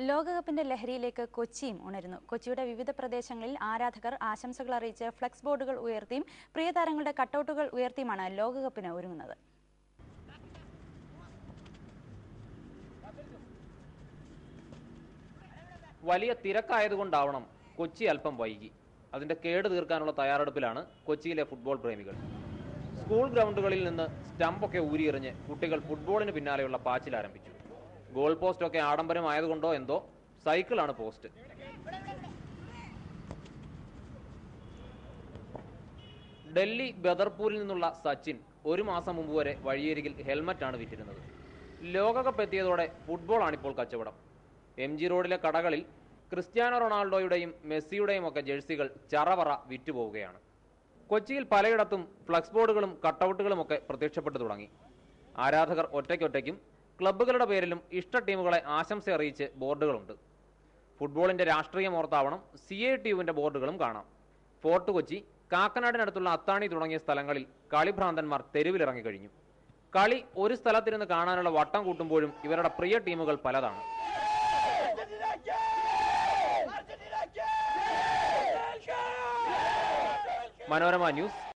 ലോകകപ്പിന്റെ ലഹരിയിലേക്ക് കൊച്ചിയും ഉണരുന്നു കൊച്ചിയുടെ വിവിധ പ്രദേശങ്ങളിൽ ആരാധകർ ആശംസകൾ അറിയിച്ച് ഫ്ലക്സ് ബോർഡുകൾ ഉയർത്തിയും പ്രിയതാരങ്ങളുടെ കട്ടൗട്ടുകൾ ഉയർത്തിയുമാണ് ലോകകപ്പിന് ഒരുങ്ങുന്നത് വലിയ തിരക്കായതുകൊണ്ടാവണം കൊച്ചി അല്പം വൈകി അതിന്റെ കേട് തീർക്കാനുള്ള തയ്യാറെടുപ്പിലാണ് കൊച്ചിയിലെ ഫുട്ബോൾ പ്രേമികൾ സ്കൂൾ ഗ്രൗണ്ടുകളിൽ നിന്ന് സ്റ്റമ്പൊക്കെ ഊരിയെറിഞ്ഞ് കുട്ടികൾ ഫുട്ബോളിന് പിന്നാലെയുള്ള പാച്ചിൽ ആരംഭിച്ചു ഗോൾ പോസ്റ്റ് ഒക്കെ ആഡംബരമായതുകൊണ്ടോ എന്തോ സൈക്കിളാണ് പോസ്റ്റ് ഡൽഹി ബദർപൂരിൽ നിന്നുള്ള സച്ചിൻ ഒരു മാസം മുമ്പ് വരെ വഴിയരികിൽ ഹെൽമറ്റാണ് വിറ്റിരുന്നത് ലോകകപ്പ് എത്തിയതോടെ ഫുട്ബോളാണിപ്പോൾ കച്ചവടം എം ജി റോഡിലെ കടകളിൽ ക്രിസ്ത്യാനോ റൊണാൾഡോയുടെയും മെസ്സിയുടെയും ഒക്കെ ജേഴ്സികൾ ചറവറ വിറ്റുപോവുകയാണ് കൊച്ചിയിൽ പലയിടത്തും ഫ്ലക്സ് ബോർഡുകളും കട്ടൗട്ടുകളും ഒക്കെ പ്രത്യക്ഷപ്പെട്ടു തുടങ്ങി ആരാധകർ ഒറ്റയ്ക്കൊറ്റയ്ക്കും ക്ലബ്ബുകളുടെ പേരിലും ഇഷ്ട ടീമുകളെ ആശംസ അറിയിച്ച് ബോർഡുകളുണ്ട് ഫുട്ബോളിന്റെ രാഷ്ട്രീയമോർത്താവണം സി എ ടി യുവിന്റെ ബോർഡുകളും കാണാം ഫോർട്ട് കൊച്ചി കാക്കനാടിനടുത്തുള്ള അത്താണി തുടങ്ങിയ സ്ഥലങ്ങളിൽ കളിഭ്രാന്തന്മാർ തെരുവിലിറങ്ങി കഴിഞ്ഞു കളി ഒരു സ്ഥലത്തിരുന്ന് കാണാനുള്ള വട്ടം കൂട്ടുമ്പോഴും ഇവരുടെ പ്രിയ ടീമുകൾ പലതാണ് മനോരമ ന്യൂസ്